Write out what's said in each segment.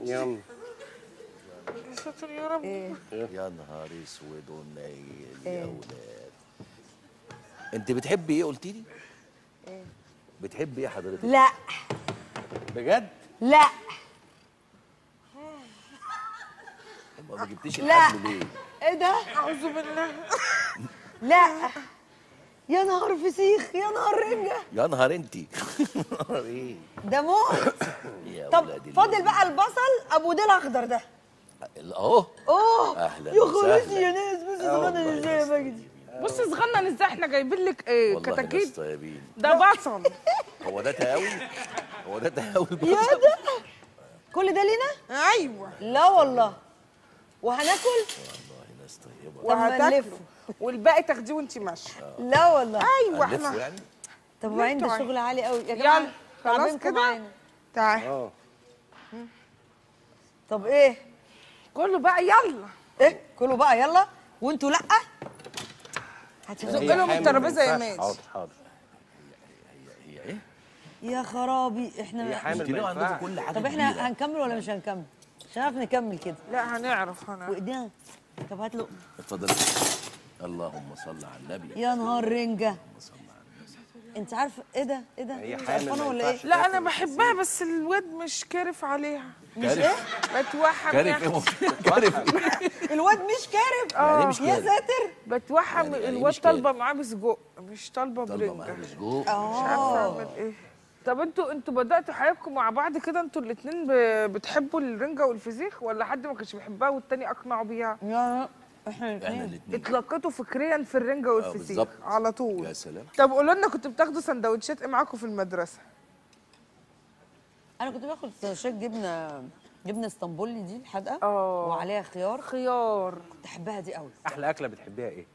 يلا يا ساتر يا رب ايه يا نهار اسود ونيل يا ولاد انت بتحبي ايه قلتي لي؟ بتحبي ايه حضرتك؟ لا بجد؟ لا ما جبتيش لا. الحبل ليه؟ ايه ده اعوذ بالله لا يا نهار فسيخ يا نهار رنجه يا نهار انت نهار ايه؟ ده موت يا طب ولاد فاضل اللذين. بقى البصل ابو ديل اخضر ده اهو اوه أهلاً يا خلاص وسهلاً. يا ناس بس آه صغنن والله ازاي يا يا مجدي بص صغنن ازاي احنا جايبين لك ايه والله ناس كتاكيت طيبين ده بصل هو ده تهاوي؟ هو ده تهاوي يا ده كل ده لينا ايوه لا والله وهناكل والله ناس طيبه طب ما وهتاكله نلفه. والباقي تاخديه وانت ماشيه لا والله ايوه هنلفه احنا يعني؟ طب وبعدين ده نفتح. شغل عالي قوي يا جماعه يلا خلاص تعبينكم كده معانا. تعال اه طب ايه كله بقى يلا ايه كلوا بقى يلا وانتوا لا هتزق زق لهم حامل الترابيزه يا ما ينفعش. ماجد حاضر حاضر هي ايه؟ يا خرابي هي احنا حامل انتوا ليه ما عندكم ينفعش. كل حاجه طب احنا كبيرة؟ هنكمل ولا مش هنكمل مش هنعرف نكمل كده لا هنعرف هنعرف وايدينا طب هات له اتفضل اللهم صل على النبي يا نهار رنجه اللهم صل على النبي انت عارفه ايه ده ايه ده هي انت حامل قرفانة ما ولا ايه ينفعش. لا انا بحبها بس الواد مش كارف عليها مش ايه بتوحم كارف يا ايه أخي. مف- كارف الواد مش كارف يعني إيه مش يا كارف؟ ساتر بتوحم يعني- يعني الواد مش كارف. طالبه معاه بسجق مش طالبه طالبه معاه برنجه مسجوق مش عارفه اعمل ايه طب انتوا انتوا بداتوا حياتكم مع بعض كده انتوا الاثنين بتحبوا الرنجه والفسيخ ولا حد ما كانش بيحبها والتاني اقنعوا بيها يا احنا احنا الاثنين الاثنين اتلقيتوا فكريا في الرنجه والفسيخ بالظبط. على طول يا سلام طب قولوا لنا كنتوا بتاخدوا سندوتشات ايه معاكم في المدرسه انا كنت باخد سندوتشات جبنه جبنه اسطنبولي دي الحادقه اه. وعليها خيار خيار كنت احبها دي قوي احلى اكله بتحبيها ايه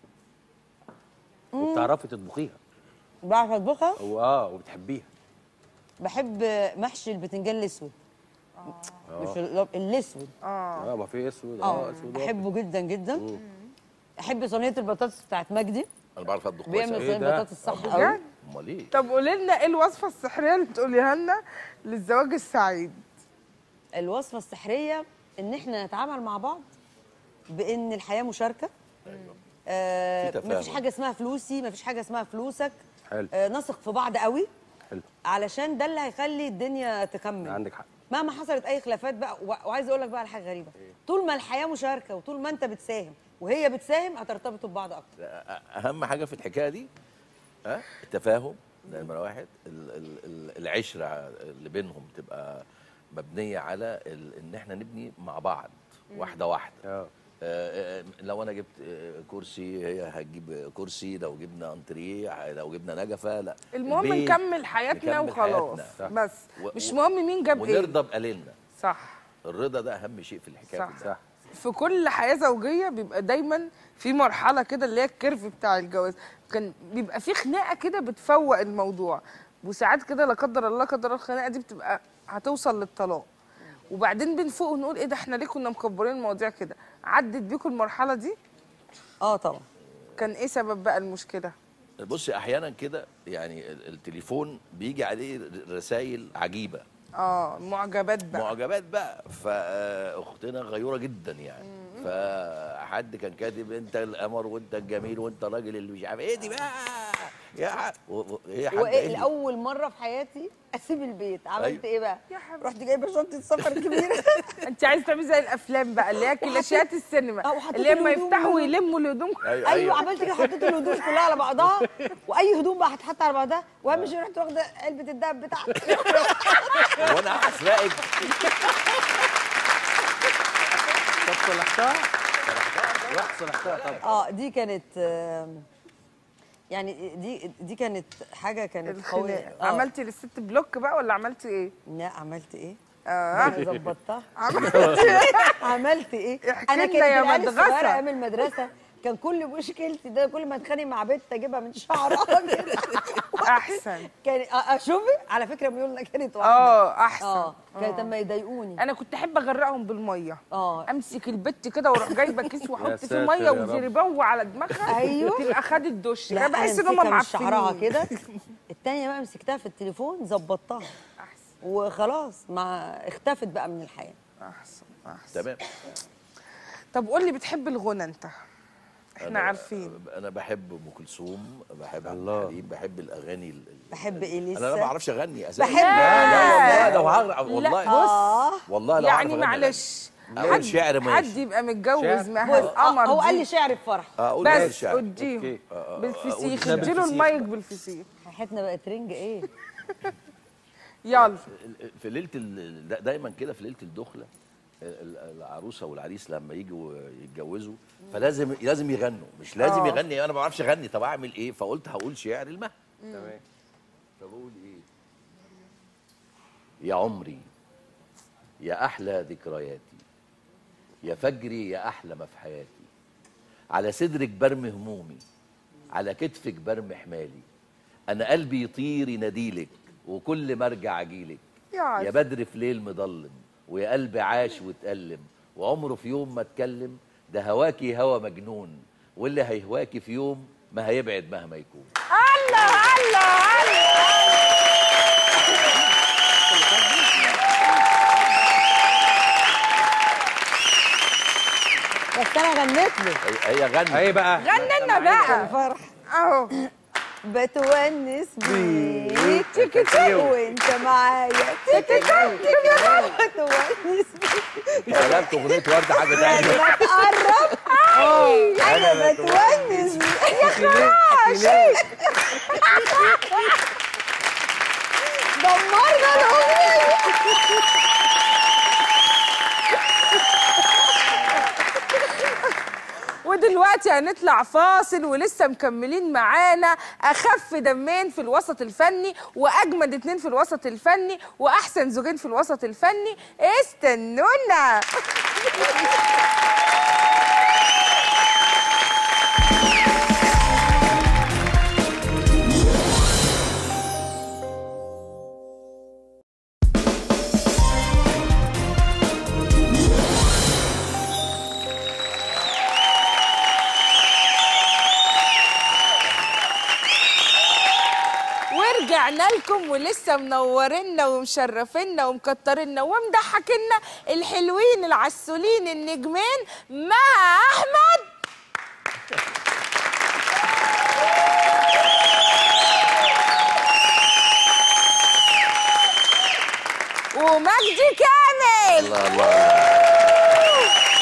وبتعرفي تطبخيها بعرف اطبخها واه وبتحبيها بحب محشي البتنجان الاسود مش ال- الاسود اه اه ما في اسود اه اه اسود وأبيض. بحبه جدا جدا احب صينيه البطاطس بتاعت مجدي انا بعرف اطبخ كويس بيعمل أوي. صينيه ده؟ بطاطس صح بجد؟ قوي امال ايه؟ طب قولي لنا ايه الوصفه السحريه اللي تقوليها لنا للزواج السعيد الوصفه السحريه ان احنا نتعامل مع بعض بان الحياه مشاركه آه في تفاهم. مفيش حاجه اسمها فلوسي مفيش حاجه اسمها فلوسك حلو آه نثق في بعض قوي حلو علشان ده اللي هيخلي الدنيا تكمل عندك حق مهما حصلت اي خلافات بقى و- وعايزه اقول لك بقى على حاجه غريبه طول ما الحياه مشاركه وطول ما انت بتساهم وهي بتساهم هترتبطوا ببعض اكتر اهم حاجه في الحكايه دي ها التفاهم ده نمره واحد ال- ال- ال- العشره اللي بينهم تبقى مبنيه على ال- ان احنا نبني مع بعض واحده واحده اه آه، آه، لو انا جبت آه، كرسي هي هتجيب كرسي لو جبنا انتريه لو جبنا نجفه لا المهم البيت نكمل حياتنا نكمل وخلاص حياتنا. بس و- مش و- مهم مين جاب ايه ونرضى بقليلنا صح الرضا ده اهم شيء في الحكايه صح. كلها. صح في كل حياه زوجيه بيبقى دايما في مرحله كده اللي هي الكيرف بتاع الجواز كان بيبقى في خناقه كده بتفوق الموضوع وساعات كده لا قدر الله قدر الله الخناقه دي بتبقى هتوصل للطلاق وبعدين بنفوق ونقول ايه ده احنا ليه كنا مكبرين المواضيع كده عدت بيكم المرحله دي اه طبعا كان ايه سبب بقى المشكله بصي احيانا كده يعني ال- التليفون بيجي عليه رسائل عجيبه اه معجبات بقى معجبات بقى فاختنا غيوره جدا يعني فحد كان كاتب انت القمر وانت الجميل وانت الراجل اللي مش عارف ايه دي بقى يا ح- و- و- هي حاجه وايه لاول مره في حياتي اسيب البيت عملت أيوة. ايه بقى يا حبيبي. رحت جايبه شنطه سفر كبيره انت عايز تعملي زي الافلام بقى اللي هي كلاشيات السينما اه، وحطيت اللي لما الهدوم يفتحوا و- يلموا الهدوم ايوه ايوه عملت كده حطيت الهدوم كلها على بعضها واي هدوم بقى هتتحط على بعضها واهم شيء رحت واخده علبه الدهب بتاعتي وانا هسرقك طب صلحتها رحت صلحتها طب اه دي كانت آم، يعني دي دي كانت حاجه كانت قويه الخناقه آه. عملتي للست بلوك بقى ولا عملتي ايه؟ لا عملت ايه اه انا ظبطتها عملتي ايه؟ عملت ايه احكي انا لنا كانت يا العيال مدغسة. الصغيره ايام المدرسه كان كل مشكلتي ده كل ما اتخانق مع بنت اجيبها من شعرها كده احسن كان آه، آه، شوفي على فكره ميولنا كانت واحده اه احسن اه كانت لما يضايقوني انا كنت احب اغرقهم بالميه اه امسك البت كده واروح جايبه كيس واحط فيه ساتر ميه يا رب. وزربوه على دماغها أيوه. تبقى خدت دش لا انا بحس ان أنا هم مسكتها من شعرها معفنين كده التانية بقى مسكتها في التليفون ظبطتها احسن وخلاص ما اختفت بقى من الحياه احسن احسن تمام طب قول لي بتحب الغنى انت احنا أنا- عارفين انا بحب ام كلثوم بحب عبد الله. الحليم بحب الاغاني ال- ال- بحب اليسا انا ما بعرفش اغني اساسا بحب- لا لا والله لو هغرق لا والله بص والله لو يعني أعرف أغني معلش أقول حد- شعر ماشي. حد يبقى متجوز شعر. مها بص القمر هو قال دي. لي شعر بفرح اقول غير بس الشعر اديهم أوكي. بالفسيخ أقول اديله بالفسيخ المايك بقى. بالفسيخ فرحتنا بقت رنج ايه يلا في ليله ال- دا- دايما كده في ليله الدخله ال- العروسه والعريس لما يجوا يتجوزوا فلازم لازم يغنوا مش لازم آه. يغني انا ما بعرفش اغني طب اعمل ايه فقلت هقول شعر المهد تمام فبقول ايه يا عمري يا احلى ذكرياتي يا فجري يا احلى ما في حياتي على صدرك برمي همومي على كتفك برمي حمالي انا قلبي يطير يناديلك وكل ما ارجع اجيلك يا عسل. يا بدر في ليل مضلم ويا قلبي عاش واتألم وعمره في يوم ما اتكلم ده هواكي هوا مجنون واللي هيهواكي في يوم ما هيبعد مهما يكون الله الله الله بس انا غنيت له هي- هي غني ايه بقى غني لنا بقى الفرح اهو بتونس بيك تيكي تيكي. وانت معايا تيكي تيكي بتونس بيك قلبت اغنيه ورده حاجه يعني تانية ما تقرب انا بتونس بيك دمرنا الاغنيه ودلوقتي هنطلع فاصل ولسه مكملين معانا اخف دمين في الوسط الفني واجمد اتنين في الوسط الفني واحسن زوجين في الوسط الفني استنونا ورجعنا لكم ولسه منورينا ومشرفينا ومكترينا ومضحكينا الحلوين العسولين النجمين مع احمد ومجدي كامل الله الله الله.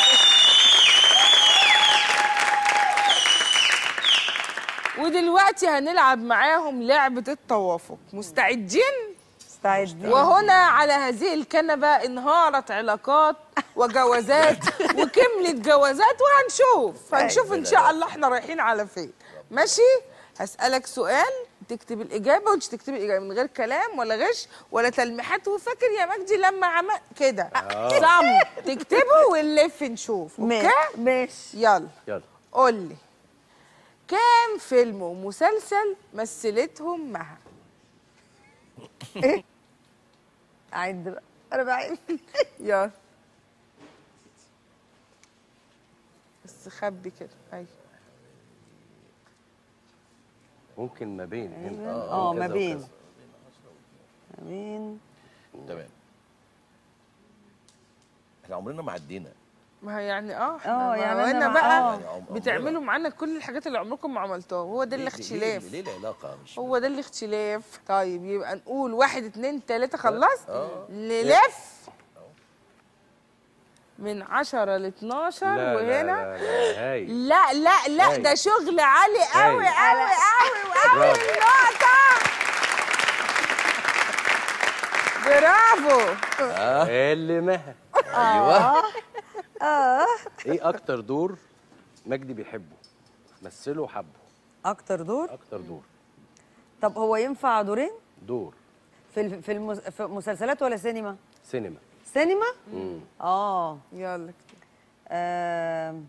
ودلوقتي هنلعب معاهم لعبة التوافق مستعدين؟ مستعدين وهنا على هذه الكنبة انهارت علاقات وجوازات وكملت جوازات وهنشوف هنشوف ان شاء الله احنا رايحين على فين ماشي هسألك سؤال تكتب الإجابة وانت تكتبي الإجابة من غير كلام ولا غش ولا تلميحات وفاكر يا مجدي لما عمل كده صم تكتبه ونلف نشوف اوكي ماشي ماشي يلا يلا قول لي كام فيلم ومسلسل مثلتهم مها عد بقى انا بعد يلا بس خبي كده ايوه ممكن ما بين هنا اه ما كذا بين وكذا. ما بين تمام احنا عمرنا ما عدينا ما هي يعني اه آه، احنا يعني يعني أنا هنا مع- بقى آه. يعني عم- بتعملوا معانا كل الحاجات اللي عمركم ما عملتوها هو ده ليه- الاختلاف ليه, ليه العلاقه مش هو ده الاختلاف طيب يبقى نقول واحد اتنين تلاتة خلصت آه. نلف من عشرة ل 12 لا لا وهنا لا لا هاي لا لا لا هاي. ده شغل عالي قوي هاي. قوي قوي قوي برافو. النقطة برافو اللي مها ايوه ايه اكتر دور مجدي بيحبه مثله وحبه اكتر دور اكتر دور طب هو ينفع دورين دور في الف- في, المس... في مسلسلات ولا سينما سينما سينما مم. اه يلا كده آم،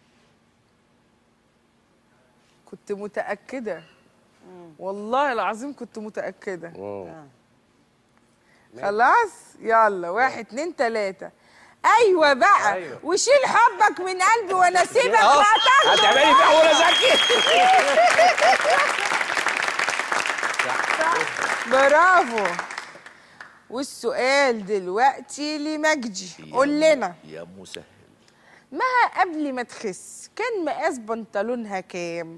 كنت متأكدة والله العظيم كنت متأكدة مم. خلاص يلا واحد اتنين تلاتة ايوه بقى أيوة. وشيل حبك من قلبي وانا اسيبك أهو. وهتاخده هتعملي فيها ولا زكي برافو والسؤال دلوقتي لمجدي يا قول م- لنا يا مسهل مها قبل ما تخس كان مقاس بنطلونها كام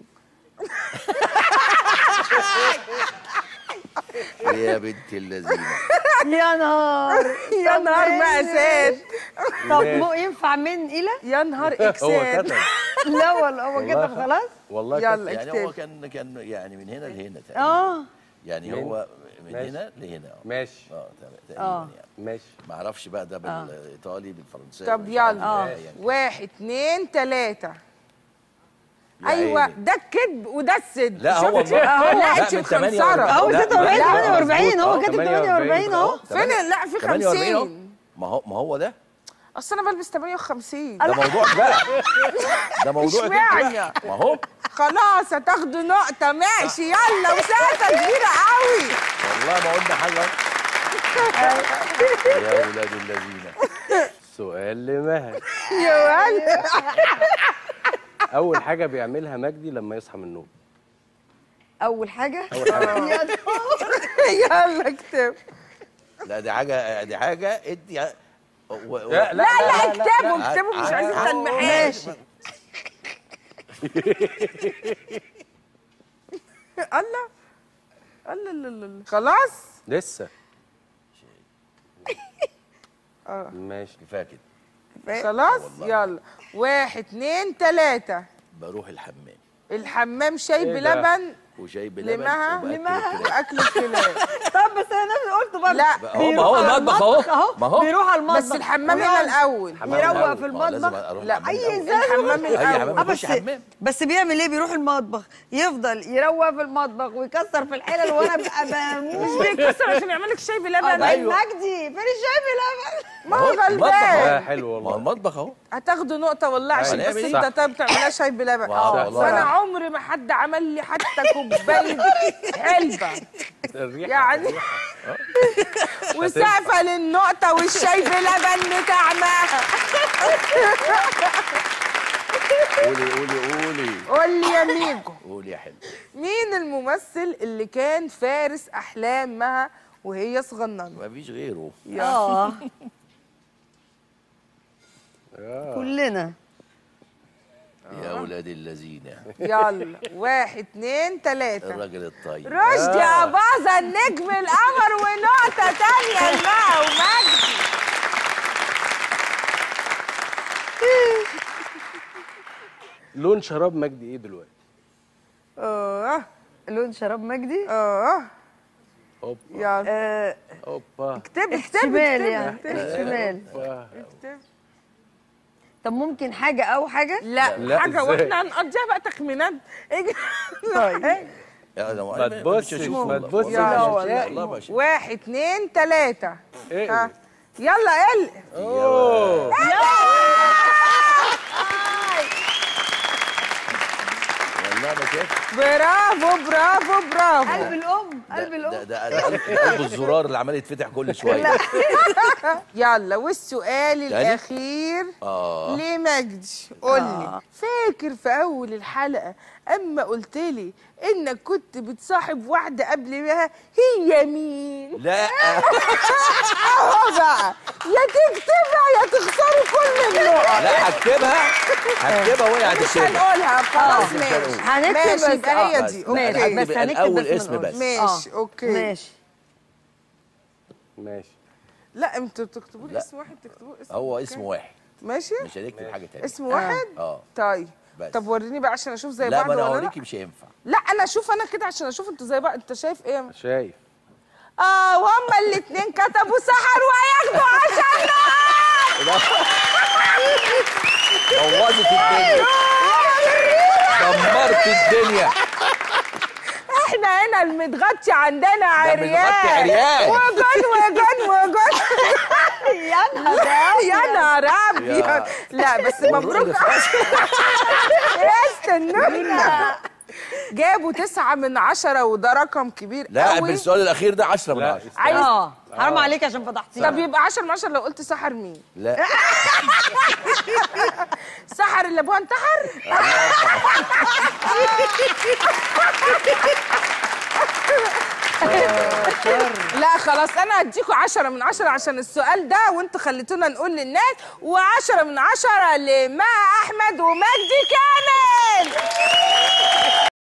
يا بنت اللذينه يا نهار يا نهار مقاسات طب مو ينفع من الى يا نهار هو اكسات كتب لا والله هو والله كده خ- خلاص والله يلا. كتب. يعني هو اكتب. كان كان يعني من هنا لهنا تقريبا اه يعني من- هو من ماشي. هنا لهنا اه ماشي اه تقريبا آه. يعني ماشي ما اعرفش بقى ده بالايطالي بالفرنساوي طب مش عارف يلا إيه يعني. واحد اتنين تلاتة يا ايوه عيني. ده الكذب وده الصدق لا هو شفتي؟ والله- اهو لا لا، انت من مخنصره 48. اهو لا، 46 لا، 48 هو مظبوط. كاتب 48 48 اهو فين لا في 48 أهو. 50 ما هو ما هو ده اصل انا بلبس 58 ده موضوع بقى ده موضوع اشمعنى؟ ما هو خلاص هتاخدوا نقطة ماشي يلا وساعتها كبيرة قوي والله ما قلنا حاجه يا ولاد الذين سؤال لمها يا ولد اول حاجه بيعملها مجدي لما يصحى من النوم اول حاجه اول حاجه يا نهار. يلا اكتب لا دي حاجه دي حاجه انت و... و... لا لا لا اكتبوا لا. اكتبوا مش ع- عايزين ع- تلميحات ماشي الله الله الله الله خلاص لسه ماشي كفايه كده خلاص والله. يلا واحد اتنين تلاتة بروح الحمام الحمام شاي إيه ده؟ بلبن وشاي بلبن لمها؟ وبأكل لمها؟ الكلاب. واكل الكلاب طب بس انا نفسي قلت برضه لا بقى هو ما هو بيروح على المطبخ اهو اهو ما هو بيروح على المطبخ بس الحمام هنا ويقعد الاول الحمام يروق الأول. في ما هو لازم المطبخ أروح لا الحمام اي الأول. ازاي الحمام اي حمام الاول بس بخش حمام بس بيعمل ايه بيروح المطبخ يفضل يروق في المطبخ ويكسر في الحلل وانا ابقى بموت بيكسر عشان يعمل لك شاي بلبن أبقى أيوة. مجدي فين الشاي بلبن ما هو المطبخ غلبان اه حلو ما هو والله المطبخ اهو هتاخدوا نقطة والله عشان هنعمل بس إيه؟ انت طيب تعملها شاي بلبن آه، والله. فانا عمري ما حد عمل لي حتى كوباية علبة الريحه يعني وسقفة للنقطة والشاي بلبن بتاعنا قولي قولي قولي قول لي يا ميجو قولي يا حلو مين الممثل اللي كان فارس أحلامها وهي صغننة ما فيش غيره اه كلنا يا ولاد الذين يلا واحد اتنين تلاتة الراجل الطيب رشدي أباظة النجم القمر ونقطة تانية لمها ومجدي لون شراب مجدي ايه دلوقتي اه لون شراب مجدي اه اوبا يلا آه اوبا اكتب اكتب شمال اكتب يعني شمال أوبا. اكتب طب ممكن حاجه او حاجه لا, لا، حاجة إزاي؟ واحنا هنقضيها بقى تخمينات طيب. يا ده ما تبصش، ما تبصش. يلا لا والله. والله ما شاء واحد اتنين تلاتة ايه ها يلا قل اوه والله ما شايف برافو برافو قلب برافو الام قلب ده الام ده ده قلب قلب الزرار اللي عمال يتفتح كل شويه يلا والسؤال تاني؟ الأخير اه لمجدي قول لي فاكر في أول الحلقة أما قلت لي إنك كنت بتصاحب واحدة قبل ما هي مين؟ لا أهو بقى يا تكتبها يا تخسروا كل النقط لا هكتبها هكتبها وهي مش هتكتبها هنقولها خلاص مش ماشي هنقول. هنكتب ماشي بس يبقى آه، هي بس. دي ماشي أوكي بس هكتب هنكتب الأول بس ما اسم نقولش. بس. ماشي آه. أوكي ماشي ماشي لا انتوا بتكتبوا لي لا. اسم واحد تكتبوا اسم هو أوكي. اسم واحد ماشي مش هنكتب حاجه تانية اسم واحد اه طيب بس. طب وريني بقى عشان اشوف زي لا بعض ما انا ولا لا اوريكي مش هينفع لا انا اشوف انا كده عشان اشوف انتوا زي بعض انت شايف ايه شايف اه وهما الاثنين كتبوا سحر وهياخدوا عشان بوظت الدنيا دمرت الدنيا احنا هنا المتغطي عندنا عريان متغطي عريان. وجن وجن وجن يا نهار يا نهار يا. ابيض لا بس مبروك استنونا جابوا تسعة من عشرة وده رقم كبير لا قوي بالسؤال الاخير ده 10 من لا 10 عايز اه حرام عليك عشان فضحتيني طب يبقى 10 من 10 لو قلت سحر مين؟ لا سحر اللي ابوها انتحر؟ لا خلاص انا هديكوا عشرة من عشرة عشان السؤال ده وانتوا خليتونا نقول للناس وعشرة من عشرة لمها احمد ومجدي كامل